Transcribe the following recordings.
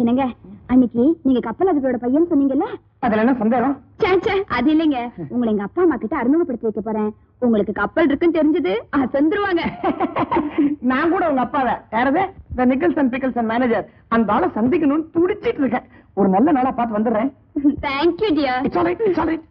என்னங்க அன்னைக்கு நீங்க கப்பல் அதிபரோட பையன் சொன்னீங்கல்ல அதுல என்ன சந்தேகம் ச்சே, ச்சே, அது இல்லைங்க உங்களை எங்க அப்பா அம்மா கிட்ட அறிமுகப்படுத்தி வைக்க போறேன் உங்களுக்கு கப்பல் இருக்குன்னு தெரிஞ்சது அசந்துருவாங்க நான் கூட உங்க அப்பாவை யாரது இந்த நிக்கல்சன் பிக்கல்சன் மேனேஜர் அந்த ஆளை சந்திக்கணும்னு துடிச்சிட்டு இருக்கேன் ஒரு நல்ல நாளா பார்த்து வந்துடுறேன் thank you dear it's alright it's alright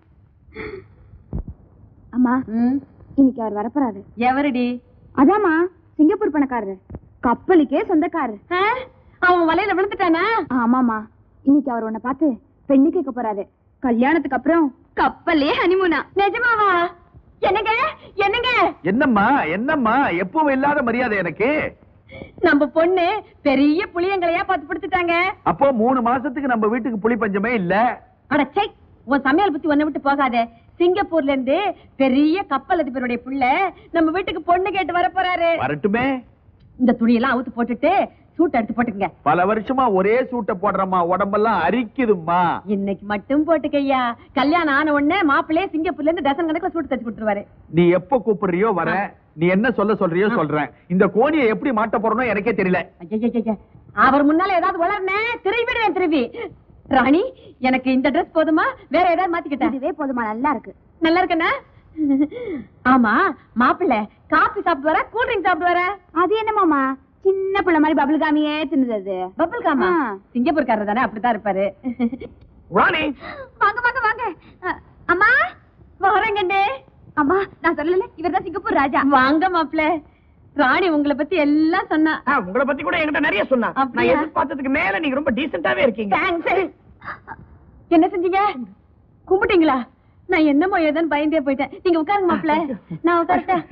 அம்மா இன்னைக்கு அவர் வரப்போறாரு எவரடி அதாம்மா சிங்கப்பூர் பணக்காரரு கப்பலுக்கே சொந்தக்காரரு அவன் வலையில விழுந்துட்டானா ஆமாமா இன்னைக்கு அவர் உன்னை பார்த்து பெண்ணு கேட்க போறாரு கல்யாணத்துக்கு அப்புறம் கப்பல்லே ஹனிமூனா நிஜமாவா என்னங்க என்னங்க என்னம்மா என்னம்மா எப்பவும் இல்லாத மரியாதை எனக்கு நம்ம பொண்ணு பெரிய புளியங்களையா பார்த்து பிடிச்சிட்டாங்க அப்போ மூணு மாசத்துக்கு நம்ம வீட்டுக்கு புலி பஞ்சமே இல்ல அடச்சை உன் சமையல் பத்தி ஒண்ணு விட்டு போகாத சிங்கப்பூர்ல இருந்து பெரிய கப்பல் அதிபருடைய புள்ள நம்ம வீட்டுக்கு பொண்ணு கேட்டு வர போறாரு வரட்டுமே இந்த துணியெல்லாம் அவுத்து போட்டுட்டு சூட் எடுத்து போட்டுக்கங்க பல வருஷமா ஒரே சூட்டை போடுறம்மா உடம்பெல்லாம் அரிக்குதும்மா இன்னைக்கு மட்டும் போட்டுக்கையா கல்யாணம் ஆன உடனே மாப்பிள்ளையே சிங்கப்பூர்ல இருந்து டசன் கணக்குல சூட் தச்சு கொடுத்துருவாரு நீ எப்ப கூப்பிடுறியோ வர நீ என்ன சொல்ல சொல்றியோ சொல்றேன் இந்த கோணியை எப்படி மாட்ட போறனோ எனக்கே தெரியல ஐயையைய. அவர் முன்னால ஏதாவது வளர்னே திரும்பிடுவேன் திரும்பி ராணி எனக்கு இந்த ட்ரெஸ் போதுமா வேற ஏதாவது மாத்திக்கிட்டேன் இதுவே போதுமா நல்லா இருக்கு நல்லா இருக்கண்ணா ஆமா மாப்பிள்ளை காபி சாப்பிட்டு வர கூல் ட்ரிங்க் சாப்பிட்டு வர அது என்னமாமா சின்ன பிள்ளை மாதிரி பபிள் காமியே தின்னுது பப்பிள் காமா ஆ. சிங்கப்பூர்காரர் தானே அப்படித்தான் இருப்பாரு ராணி வாங்க வாங்க வாங்க அ, அம்மா வரங்கண்ணே அம்மா நான் சொல்லல இவர்தான் சிங்கப்பூர் ராஜா வாங்க மாப்பிள்ளை ராணி உங்களை பத்தி எல்லாம் சொன்னா உங்களை பத்தி கூட என்கிட்ட நிறைய சொன்னா நான் அப்படியா? எதிர்பார்த்ததுக்கு மேல நீங்க ரொம்ப டீசென்டாவே இருக்கீங்க தேங்க்ஸ் என்ன செஞ்சீங்க கும்பிட்டீங்களா நான் என்னமோ ஏதோன்னு பயந்தே போயிட்டேன் நீங்க உட்காருங்க மாப்பிள நான் உட்காரட்டேன்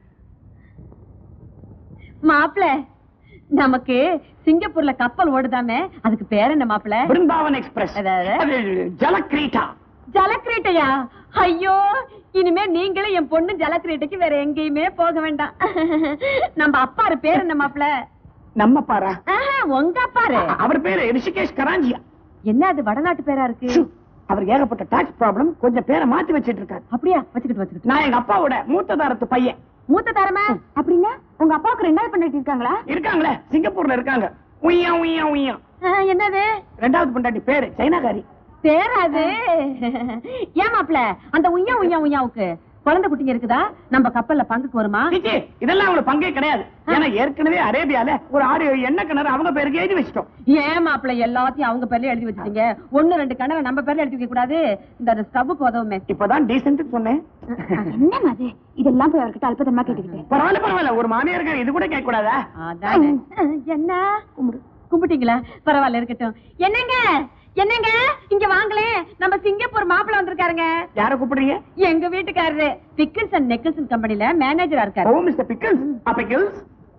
மாப்பிள நமக்கு சிங்கப்பூர்ல கப்பல் ஓடுதாமே அதுக்கு பேர் என்ன மாப்பிள பிருந்தாவன் எக்ஸ்பிரஸ் அதாவது? அது ஜலக்கிரீட்டா ஜலக்கிரீட்டையா ஐயோ இனிமே நீங்களும் என் பொண்ணு ஜலக்கிரீட்டைக்கு வேற எங்கேயுமே போக வேண்டாம் நம்ம அப்பாரு பேர் என்ன மாப்பிள நம்ம பாரா ஆஹா, உங்க அப்பாரு அவர் பேரு ரிஷிகேஷ் கராஞ்சியா என்ன அது வடநாட்டு பேரா இருக்கு ஷூ, அவர் ஏகப்பட்ட டாக்ஸ் ப்ராப்ளம் கொஞ்சம் பேரை மாத்தி வச்சிட்டு இருக்காரு அப்படியா வச்சுக்கிட்டு வச்சுக்கிட்டு நான் எங்க அப்பாவோட மூத்த தாரத்து பையன் மூத்த தரமா அப்படின்னா உங்க அப்பாவுக்கு ரெண்டாவது பண்ணிட்டு இருக்காங்களா இருக்காங்களே சிங்கப்பூர்ல இருக்காங்க உய்யா உய்யா உய்யா என்னது ரெண்டாவது பொண்டாட்டி பேரு சைனாகாரி பேராது ஏன் மாப்ள அந்த உய்யா உய்யா உய்யாவுக்கு குழந்தை குட்டிங்க இருக்குதா நம்ம கப்பல்ல பங்குக்கு வருமா சீச்சி, இதெல்லாம் அவங்களுக்கு பங்கே கிடையாது ஏன்னா ஏற்கனவே அரேபியால ஒரு ஆடு எண்ணெய் கிணறு அவங்க பேருக்கு எழுதி வச்சிட்டோம் ஏன் மாப்ள எல்லாத்தையும் அவங்க பேர்ல எழுதி வச்சிட்டீங்க ஒண்ணு ரெண்டு கணவை நம்ம பேர்ல எழுதி வைக்க கூடாது இந்த ஸ்டவ்வுக்கு உதவுமே இப்பதான் டீசென்ட் சொன்னேன் என்ன அது இதெல்லாம் போய் அவர்கிட்ட அல்பத்தனமா கேட்டுக்கிட்டு பரவாயில்ல பரவாயில்ல ஒரு மாமியாருக்கு இது கூட கேட்க கூடாதா அதானே என்ன கும்பிட்டீங்களா பரவாயில்ல இருக்கட்டும் என்னங்க என்னங்க இங்க வாங்களே நம்ம சிங்கப்பூர் மாப்பிள்ள வந்திருக்காருங்க யார கூப்பிடுறீங்க எங்க வீட்டுக்காரரு பிக்கிள்ஸ் அண்ட் நெக்கிள்ஸ் கம்பெனில மேனேஜரா இருக்காரு ஓ மிஸ்டர் பிக்கல்ஸ் ஆ பிக்கல்ஸ்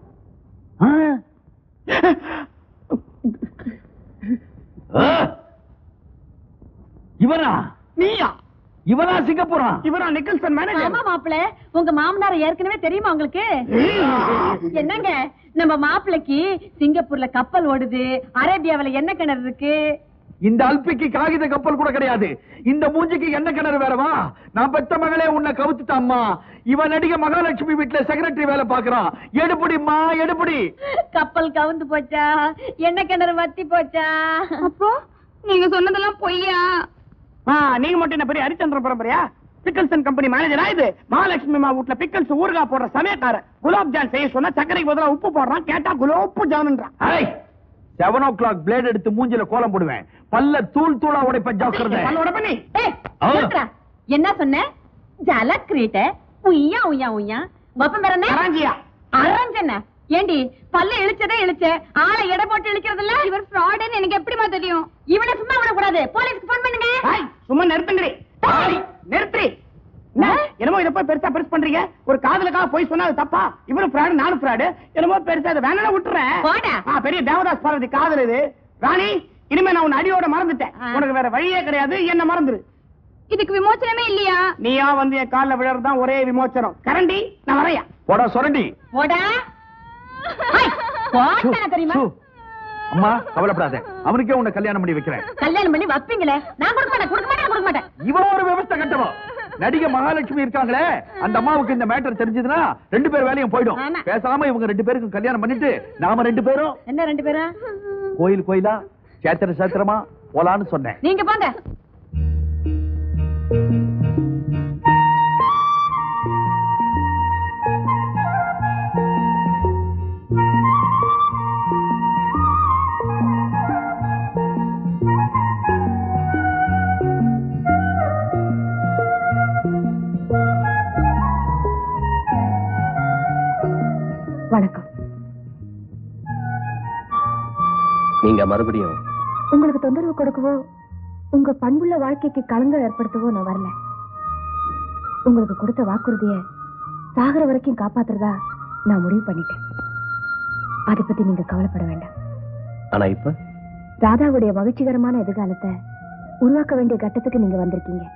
இவனா நீயா இவனா சிங்கப்பூரா இவரா நிக்கல்சன் ஆமா மேனேஜர் மாப்பிள உங்க மாமனார் ஏற்கனவே தெரியுமா உங்களுக்கு என்னங்க நம்ம மாப்பிளைக்கு சிங்கப்பூர்ல கப்பல் ஓடுது அரேபியாவுல என்ன கிணறு இருக்கு இந்த அல்பிக்கு காகித கப்பல் கூட கிடையாது இந்த மூஞ்சிக்கு என்ன கிணறு வேறவா நான் பெத்த மகளே உன்னை கவுத்துட்டாம்மா இவன் நடிகை மகாலட்சுமி வீட்டுல செக்ரட்டரி வேலை பாக்குறான் எடுபடிம்மா எடுபடி கப்பல் கவுந்து போச்சா என்ன கிணறு வத்தி போச்சா அப்போ நீங்க சொன்னதெல்லாம் பொய்யா ஆ நீங்க மட்டும் என்ன பெரிய ஹரிச்சந்திர பரம்பரையா பிக்கல்சன் கம்பெனி மேனேஜரா இது மகாலட்சுமி அம்மா வீட்ல பிக்கல்ஸ் ஊறுகாய் போடுற சமயக்காரன் குலாப் ஜான் செய்ய சொன்னா சர்க்கரைக்கு பதிலா உப்பு போடுறான் கேட்டா குலோப்பு ஜான்ன்றான் செவன் ஓ கிளாக் பிளேட் எடுத்து மூஞ்சில கோலம் போடுவேன் பல்ல தூள் தூளா உடைப்ப ஜாக்கிரதை பல்லோட பண்ணி ஏய், ஆ. நிறுத்துடா. என்ன சொன்ன ஜலக்கிரீட்ட உய்யா உய்யா உய்யா வப்பம் வேற என்ன கராஞ்சியா அரஞ்சன ஏண்டி பல்ல இழிச்சதே இழிச்ச ஆளை எடை போட்டு இழிக்கிறது இல்ல இவர் ஃப்ராடுன்னு எனக்கு எப்படிமா தெரியும் இவனை சும்மா விடக்கூடாது போலீஸ்க்கு போன் பண்ணுங்க ஹாய் சும்மா நிறுத்துங்கடி ஹாய், நிறுத்து என்ன? என்னமோ இத போய் பெருசா பெருசு பண்றீங்க ஒரு காதலுக்காக போய் சொன்னா அது தப்பா இவரும் ஃப்ராடு நானும் ஃப்ராடு என்னமோ பெருசா அதை வேணா விட்டுறேன் போடா. ஆ, பெரிய தேவதாஸ் பார்வதி காதல் இது ராணி இனிமே நான் உன் அடியோட மறந்துட்டேன் ஆ. உனக்கு வேற வழியே கிடையாது என்ன மறந்துரு இதுக்கு விமோச்சனமே இல்லையா நீயா வந்து என் கால்ல விழறதுதான் ஒரே விமோச்சனம் கரண்டி நான் வரையா போடா சொரண்டி போடா ஹாய், போட்டானே தெரியுமா சு. அம்மா கவலைப்படாத அவனுக்கே உன்னை கல்யாணம் பண்ணி வைக்கிறேன் கல்யாணம் பண்ணி வைப்பீங்களே நான் கொடுக்க மாட்டேன் கொடுக்க மாட்டேன் கொடுக்க மாட்டேன் இவன் ஒரு விவசாய கட்டவா நடிகை மகாலட்சுமி இருக்காங்களே அந்த அம்மாவுக்கு இந்த மேட்டர் தெரிஞ்சதுன்னா ரெண்டு பேர் வேலையும் போயிடும் ஆமா. பேசாம இவங்க ரெண்டு பேருக்கும் கல்யாணம் பண்ணிட்டு நாம ரெண்டு பேரும் என்ன ரெண்டு பேரும் கோயில் கோயிலா சேத்திர சாத்திரமா போலான்னு சொன்னேன் நீங்க போங்க வணக்கம் நீங்க மறுபடியும் உங்களுக்கு தொந்தரவு கொடுக்கவோ உங்க பண்புள்ள வாழ்க்கைக்கு களங்கம் ஏற்படுத்தவோ நான் வரல உங்களுக்கு கொடுத்த வாக்குறுதிய சாகர வரைக்கும் காப்பாத்துறதா நான் முடிவு பண்ணிட்டேன் அதை பத்தி நீங்க கவலைப்பட வேண்டாம் ஆனா இப்ப ராதாவுடைய மகிழ்ச்சிகரமான எதிர்காலத்தை உருவாக்க வேண்டிய கட்டத்துக்கு நீங்க வந்திருக்கீங்க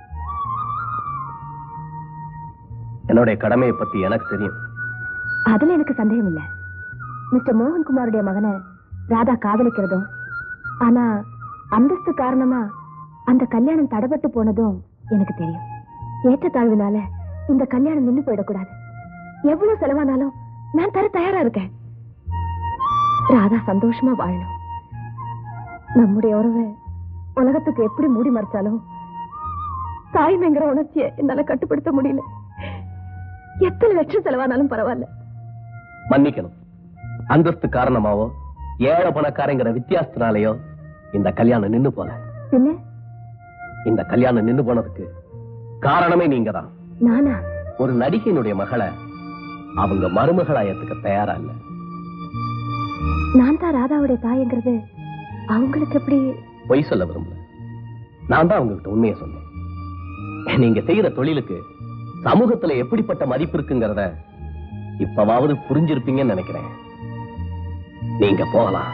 என்னுடைய கடமையை பத்தி எனக்கு தெரியும் அதுல எனக்கு சந்தேகம் இல்ல மிஸ்டர் மோகன்குமாருடைய மகனை ராதா காதலிக்கிறதும் ஆனா அந்தஸ்து காரணமா அந்த கல்யாணம் தடைபட்டு போனதும் எனக்கு தெரியும் ஏற்றத்தாழ்வினால இந்த கல்யாணம் நின்னு போயிடக்கூடாது எவ்வளவு செலவானாலும் நான் தர தயாரா இருக்கேன் ராதா சந்தோஷமா வாழணும் நம்முடைய உறவை உலகத்துக்கு எப்படி மூடி மறைச்சாலும் தாய்மைங்கிற உணர்ச்சியை என்னால கட்டுப்படுத்த முடியல எத்தனை லட்சம் செலவானாலும் பரவாயில்ல மன்னிக்கணும் அந்தஸ்து காரணமாவோ ஏழை பணக்காரங்கிற வித்தியாசத்தினாலேயோ இந்த கல்யாணம் நின்னு போல என்ன இந்த கல்யாணம் நின்னு போனதுக்கு காரணமே நீங்க தான் நானா ஒரு நடிகையினுடைய மகளை அவங்க மருமகளா ஏத்துக்க தயாரா இல்ல நான் தான் ராதாவுடைய தாய்ங்கிறது அவங்களுக்கு எப்படி பொய் சொல்ல விரும்பல நான் தான் அவங்ககிட்ட உண்மையை சொன்னேன் நீங்க செய்யற தொழிலுக்கு சமூகத்துல எப்படிப்பட்ட மதிப்பு இருக்குங்கிறத இப்பவாவது புரிஞ்சிருப்பீங்கன்னு நினைக்கிறேன் நீங்க போகலாம்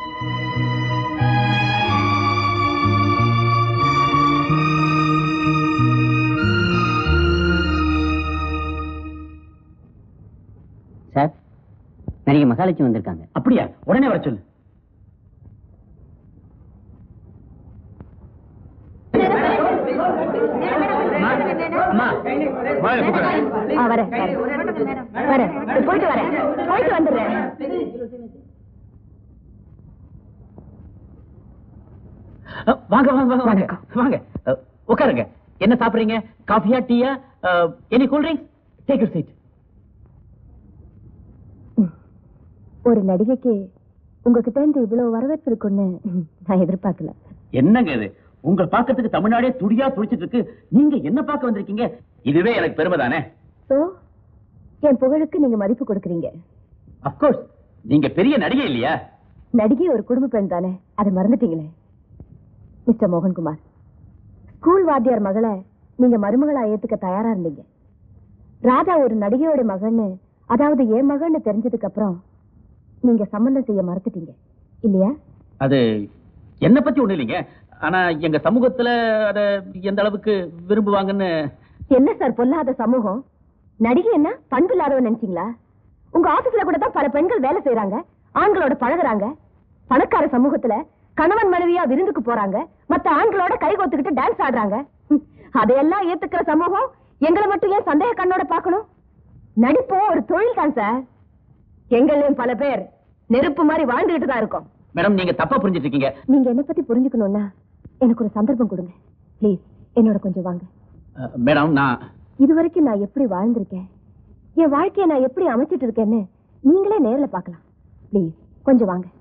சார் நடிகை மகாலட்சுமி வந்திருக்காங்க அப்படியா உடனே வர சொல்லு ஆ, வரேன் வரேன். வரேன் போயிட்டு வரேன் போயிட்டு வந்துடுறேன் வாங்க வாங்க வாங்க வாங்க வாங்க அஹ், உட்காருங்க என்ன சாப்பிடுறீங்க காஃபியா டீயா any cool drinks take your seat ஒரு நடிகைக்கு உங்ககிட்ட இருந்து இவ்வளவு வரவேற்பு இருக்குன்னு நான் எதிர்பார்க்கல என்னங்க இது உங்களை பார்க்கறதுக்கு தமிழ்நாடே துடியா துடிச்சிட்டு இருக்கு நீங்க என்ன பார்க்க வந்திருக்கீங்க இதுவே எனக்கு பெருமை தானே சோ என் புகழுக்கு நீங்க மதிப்பு கொடுக்கறீங்க அப்கோர்ஸ் நீங்க பெரிய நடிகை இல்லையா நடிகை ஒரு குடும்ப பெண் தானே அதை மறந்துட்டீங்களே மிஸ்டர் மோகன்குமார் ஸ்கூல் வாத்தியார் மகளை நீங்க மருமகளா ஏத்துக்க தயாரா இருந்தீங்க ராதா ஒரு நடிகையோட மகன்னு அதாவது என் மகன்னு தெரிஞ்சதுக்கு அப்புறம் நீங்க சம்பந்தம் செய்ய மறுத்துட்டீங்க இல்லையா அது என்ன பத்தி ஒண்ணு இல்லைங்க ஆனா எங்க சமூகத்துல அத எந்த அளவுக்கு விரும்புவாங்கன்னு என்ன சார் பொல்லாத சமூகம் நடிகை என்ன பண்பு இல்லாதவன் நினைச்சீங்களா உங்க ஆபீஸ்ல கூட தான் பல பெண்கள் வேலை செய்யறாங்க ஆண்களோட பழகுறாங்க பணக்கார சமூகத்துல கணவன் மனைவியா விருந்துக்கு போறாங்க மத்த ஆண்களோட கை கோத்துக்கிட்டு டான்ஸ் ஆடுறாங்க ஹம், அதையெல்லாம் ஏத்துக்கிற சமூகம் எங்களை மட்டும் ஏன் சந்தேக கண்ணோட பார்க்கணும் நடிப்பும் ஒரு தொழில் தான் சார் எங்களையும் பல பேர் நெருப்பு மாதிரி வாழ்ந்துகிட்டு தான் இருக்கோம் மேடம் நீங்க தப்பா புரிஞ்சிட்டு இருக்கீங்க நீங்க என்ன பத்தி புரிஞ்சுக்கணும்னா எனக்கு ஒரு சந்தர்ப்பம் கொடுங்க ப்ளீஸ் என்னோட கொஞ்சம் வாங்க அஹ், மேடம் நான் இதுவரைக்கும் நான் எப்படி வாழ்ந்திருக்கேன் என் வாழ்க்கையை நான் எப்படி அமைச்சிட்டு இருக்கேன்னு நீங்களே நேர்ல பார்க்கலாம் ப்ளீஸ் கொஞ்சம் வாங்க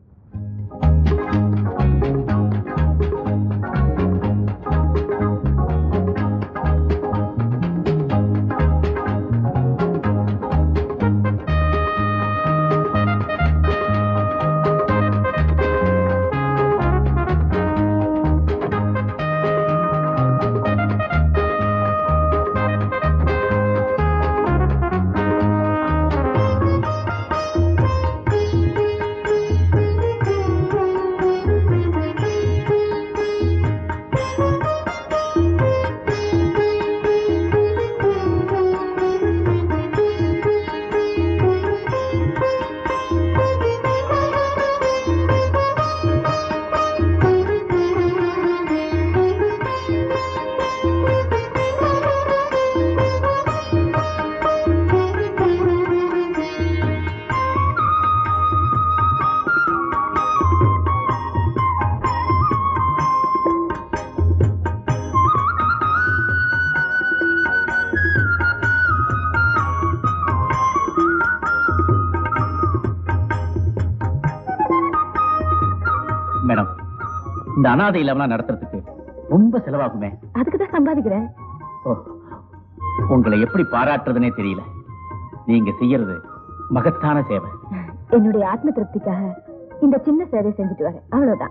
அனாதை இல்லம்லாம் நடத்துறதுக்கு ரொம்ப செலவாகுமே அதுக்கு தான் சம்பாதிக்கிறேன் ஓ, உங்களை எப்படி பாராட்டுறதுனே தெரியல நீங்க செய்யறது மகத்தான சேவை என்னுடைய ஆத்ம திருப்திக்காக இந்த சின்ன சேவை செஞ்சுட்டு வரேன் அவ்வளவுதான்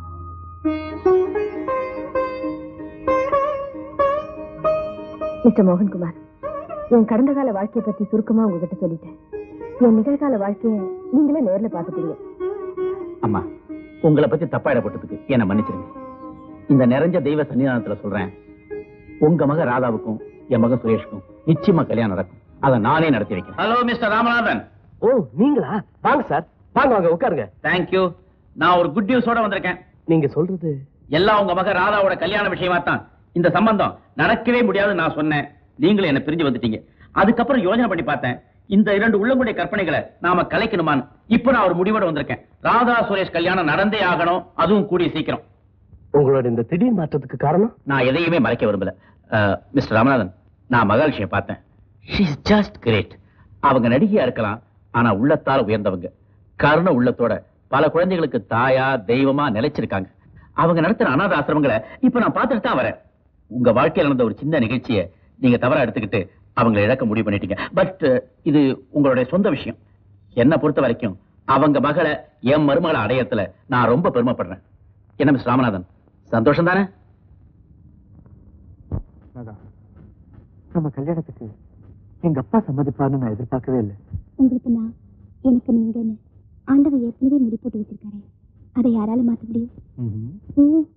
மிஸ்டர் மோகன்குமார் என் கடந்த கால வாழ்க்கையை பத்தி சுருக்கமா உங்ககிட்ட சொல்லிட்டேன் என் நிகழ்கால வாழ்க்கைய நீங்களே நேர்ல பாத்துட்டீங்க அம்மா உங்களை பத்தி தப்பா இடப்பட்டதுக்கு என்ன மன்னிச்சிருங்க இந்த நிறைஞ்ச தெய்வ சன்னிதானத்துல சொல்றேன் உங்க மக ராதாவுக்கும் என் மகன் சுரேஷுக்கும் நிச்சயமா கல்யாணம் நடக்கும் அதை நானே நடத்தி வைக்கிறேன் ஹலோ மிஸ்டர் ராமநாதன் ஓ நீங்களா வாங்க சார் வாங்க வாங்க உட்காருங்க தேங்க்யூ நான் ஒரு குட் நியூஸோட வந்திருக்கேன் நீங்க சொல்றது எல்லாம் உங்க மக ராதாவோட கல்யாண விஷயமா தான் இந்த சம்பந்தம் நடக்கவே முடியாதுன்னு நான் சொன்னேன் நீங்களும் என்ன பிரிஞ்சு வந்துட்டீங்க அதுக்கப்புறம் யோசனை பண்ணி பார்த்தேன் இந்த இரண்டு உள்ளங்குடைய கற்பனைகளை நாம கலைக்கணுமான்னு இப்ப நான் ஒரு முடிவோட வந்திருக்கேன் ராதா சுரேஷ் கல்யாணம் நடந்தே ஆகணும் அதுவும் கூடிய சீக்கிரம் உங்களோட இந்த திடீர் மாற்றத்துக்கு காரணம் நான் எதையுமே மறைக்க விரும்பல அஹ், மிஸ்டர் ராமநாதன் நான் மகாலட்சுமியை பார்த்தேன் ஷீஸ் ஜஸ்ட் கிரேட் அவங்க நடிகையா இருக்கலாம் ஆனா உள்ளத்தால உயர்ந்தவங்க கருண உள்ளத்தோட பல குழந்தைகளுக்கு தாயா தெய்வமா நிலைச்சிருக்காங்க அவங்க நடத்துற அனாத ஆசிரமங்களை இப்ப நான் பார்த்துட்டு தான் வரேன் உங்க வாழ்க்கையில நடந்த ஒரு சின்ன நிகழ்ச்சியை நீங்க தவறா எடுத்துக்கிட்டு அவங்களை இழக்க முடிவு பண்ணிட்டீங்க பட் இது உங்களுடைய சொந்த விஷயம் என்ன பொறுத்த வரைக்கும் அவங்க மகளை என் மருமகளை அடையத்துல நான் ரொம்ப பெருமைப்படுறேன் என்ன மிஸ் ராமநாதன் சந்தோஷம் தானே நம்ம கல்யாணத்துக்கு எங்க அப்பா சம்மதிப்பார்னு நான் எதிர்பார்க்கவே இல்லை உங்களுக்கு நான் எனக்கு நீங்கன்னு ஆண்டவர் ஏற்கனவே முடி போட்டு வச்சிருக்காரு அதை யாரால மாத்த முடியும் ம்.